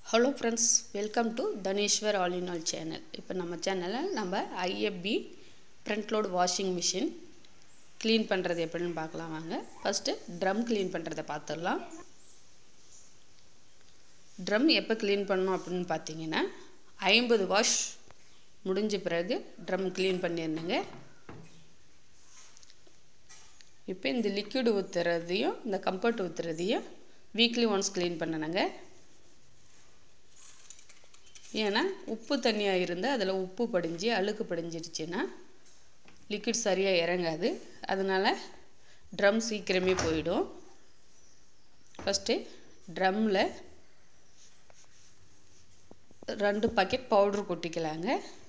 hello friends welcome to Dhaneshwar all in all channel இப்போ நம்ம சேனலில் நம்ம IFB front load washing machine clean பண்ணுறது எப்படின்னு பார்க்கலாம் வாங்க ஃபஸ்ட்டு ட்ரம் க்ளீன் பண்ணுறதை பார்த்துடலாம் ட்ரம் எப்போ க்ளீன் பண்ணணும் அப்படின்னு பார்த்தீங்கன்னா ஐம்பது வாஷ் முடிஞ்ச பிறகு ட்ரம் க்ளீன் பண்ணியிருந்தேங்க இப்போ இந்த லிக்விட் ஊற்றுறதையும் இந்த கம்ஃபர்ட் ஊற்றுறதையும் வீக்லி ஒன்ஸ் க்ளீன் பண்ணணுங்க ஏன்னா உப்பு தண்ணியாக இருந்தால் அதில் உப்பு படிஞ்சு அழுக்கு படிஞ்சிடுச்சுன்னா லிக்விட் சரியாக இறங்காது அதனால் ட்ரம் சீக்கிரமே போயிடும் ஃபஸ்ட்டு ட்ரம்மில் ரெண்டு பாக்கெட் பவுட்ரு கொட்டிக்கலாங்க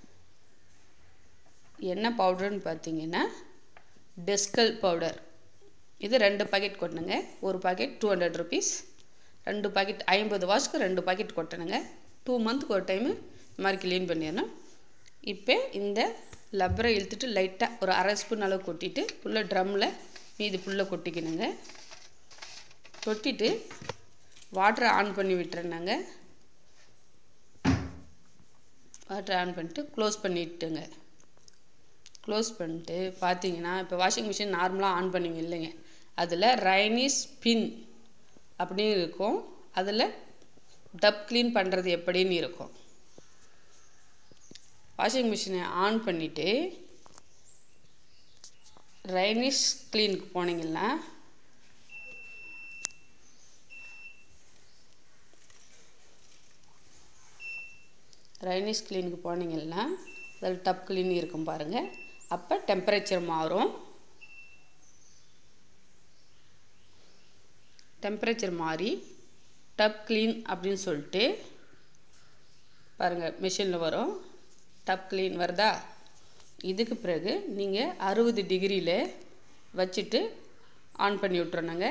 என்ன பவுடர்னு பார்த்தீங்கன்னா டெஸ்கல் பவுடர் இது ரெண்டு பாக்கெட் கொட்டணுங்க ஒரு பாக்கெட் டூ ஹண்ட்ரட் ருபீஸ் ரெண்டு பாக்கெட் ஐம்பது வாஷ்க்கு ரெண்டு பாக்கெட் கொட்டணுங்க டூ மந்த்துக்கு ஒரு டைமு இந்த மாதிரி க்ளீன் பண்ணிடணும் இப்போ இந்த லப்பரை இழுத்துட்டு லைட்டாக ஒரு அரை ஸ்பூன் அளவு கொட்டிட்டு ஃபுல்லாக ட்ரம்மில் மீதி ஃபுல்லாக கொட்டிக்கணுங்க கொட்டிட்டு வாட்டரை ஆன் பண்ணி விட்டுறேனாங்க வாட்டரை ஆன் பண்ணிட்டு க்ளோஸ் பண்ணிட்டுங்க க்ளோஸ் பண்ணிட்டு பார்த்தீங்கன்னா இப்போ வாஷிங் மிஷின் நார்மலாக ஆன் பண்ணுவீங்க இல்லைங்க அதில் ரைனி ஸ்பின் அப்படின்னு இருக்கும் அதில் டப் க்ளீன் பண்ணுறது எப்படின்னு இருக்கும் வாஷிங் மிஷினை ஆன் பண்ணிவிட்டு ரைனிஷ் க்ளீனுக்கு போனீங்கன்னா ரைனிஷ் க்ளீனுக்கு போனீங்கன்னா அதில் டப் க்ளீன் இருக்கும் பாருங்கள் அப்போ டெம்பரேச்சர் மாறும் டெம்பரேச்சர் மாறி டப் க்ளீன் அப்படின்னு சொல்லிட்டு பாருங்கள் மிஷினில் வரும் டப் க்ளீன் வருதா இதுக்கு பிறகு நீங்கள் அறுபது டிகிரியில் வச்சுட்டு ஆன் பண்ணி விட்றணுங்க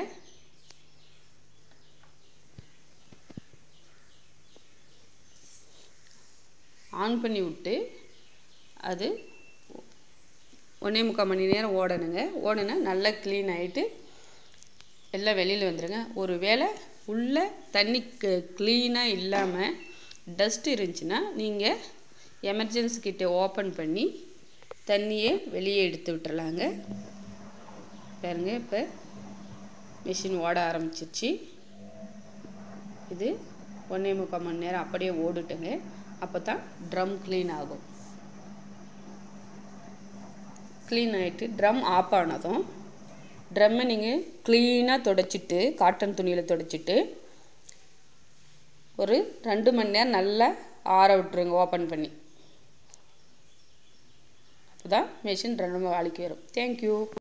ஆன் பண்ணி விட்டு அது ஒன்றே முக்கால் மணி நேரம் ஓடணுங்க ஓடுனா நல்லா க்ளீன் ஆகிட்டு எல்லாம் வெளியில் வந்துடுங்க ஒரு வேளை உள்ளே தண்ணி க்ளீனாக இல்லாமல் டஸ்ட் இருந்துச்சுன்னா நீங்கள் எமர்ஜென்சி கிட்டே ஓப்பன் பண்ணி தண்ணியை வெளியே எடுத்து விட்டுறலாங்க பாருங்க இப்போ மிஷின் ஓட ஆரம்பிச்சிருச்சு இது ஒன்றே முக்கால் மணி நேரம் அப்படியே ஓடுட்டுங்க அப்போ தான் ட்ரம் க்ளீன் ஆகும் க்ளீன் ஆகிட்டு ட்ரம் ஆஃப் ஆனதும் ட்ரம்மை நீங்கள் க்ளீனாக தொடச்சிட்டு காட்டன் துணியில் தொடச்சிட்டு ஒரு ரெண்டு மணி நேரம் நல்லா ஆற விட்டுருங்க ஓப்பன் பண்ணி அப்போ தான் மிஷின் ரெண்டு வேலைக்கு வரும் தேங்க்யூ